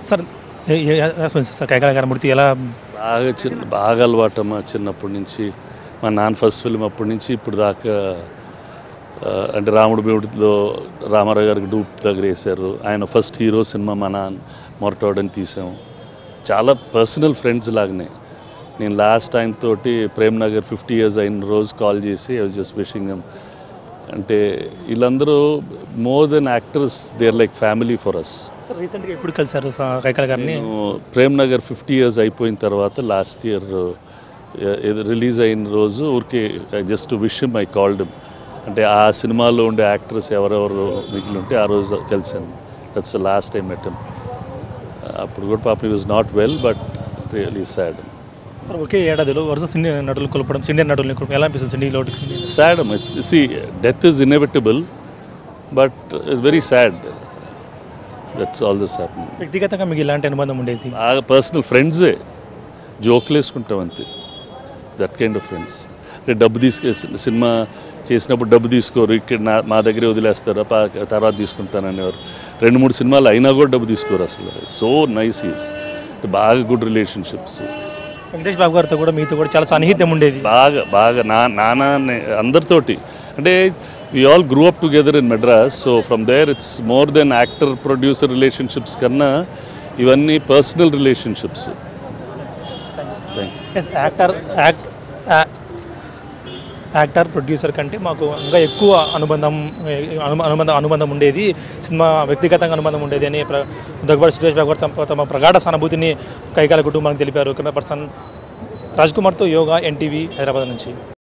sir ఏ- ఏ- response sir Kaikala గారి మృతి ఎలా బాగా చిన్న బాగా అలవాటమ్మా చిన్నప్పటి నుంచి మా నాన్న ఫస్ట్ ఫిల్మ్ అప్పటి నుంచి ఇప్పుడు దాకా ఆ, అంటే రాముడు బేవుడిలో రామారావు గారికి డూప్ దగ్గర వేశారు ఆయన ఫస్ట్ హీరో సినిమా మా నాన్న మొరటోడని తీసాం చాలా పర్సనల్ ఫ్రెండ్స్ లాగానే నేను లాస్ట్ ఆయన తోటి ప్రేమ్ నగర్ ఫిఫ్టీ ఇయర్స్ అయిన రోజు కాల్ చేసి ఐ వాజ్ జస్ట్ విషింగ్ అంటే వీళ్ళందరూ more than actors they are like family for us sir రీసెంట్గా ఎప్పుడు కలిసారు సా- కైకాల గారిని నేను ప్రేమ్ నగర్ ఫిఫ్టీ ఇయర్స్ అయిపోయిన తర్వాత లాస్ట్ ఇయర్ రిలీజ్ అయిన రోజు ఊరికే జస్ట్ విష్ ఐ కాల్డ్ అంటే ఆ సినిమాలో ఉండే యాక్టర్స్ ఎవరెవరు మిగిలి ఉంటే ఆ రోజు కలిసాను దట్స్ లాస్ట్ టైం మెటమ్ అప్పుడు కూడా పాప was not well but really sad sir ఒకే ఏడాదిలో వరుస సినీ నటులు కొలపడం సీనియర్ నటుల్ని కొలపడం ఎలా అనిపిస్తుంది సినీ లోటు sad see death is inevitable but it's very sad that's all this happen వ్యక్తిగతంగా మీకు ఇలాంటి అనుబంధం ఉండేది బాగా పర్సనల్ ఫ్రెండ్సే జోకులు వేసుకుంటాం అంతే దట్ కైండ్ ఆఫ్ ఫ్రెండ్స్ అంటే డబ్బు తీసుకే సినిమా చేసినప్పుడు డబ్బు తీసుకోరు ఇక్కడ నా మా దగ్గరే వదిలేస్తారు పా తర్వాత తీసుకుంటాను అనేవారు రెండు మూడు సినిమాలు అయినా కూడా డబ్బు తీసుకోరు అసలు సో నైస్ ఈస్ బాగా గుడ్ రిలేషన్షిప్స్ వెంకటేష్ బాబు గారితో కూడా మీతో కూడా చాలా సన్నిహిత్యం ఉండేది బాగా బాగా నా నాన్న నే- అందరితోటి అంటే we all grew up together in Madras so from there it's more than actor producer relationships కన్నా ఇవన్నీ personal relationships thanks actor act యా- యాక్టర్ ప్రొడ్యూసర్ కంటే మాకు ఇంకా ఎక్కువ అనుబంధం అను- అనుబంధం అనుబంధం ఉండేది సినిమా వ్యక్తిగతంగా అనుబంధం ఉండేది అని ప్ర- దగ్గుబాటి సురేష్ బాబు గారు తమ తమ ప్రగాఢ సానుభూతిని కైకాల కుటుంబానికి తెలిపారు కెమెరా పర్సన్ రాజ్ కుమార్తో యోగా ఎన్టీవీ హైదరాబాద్ నుంచి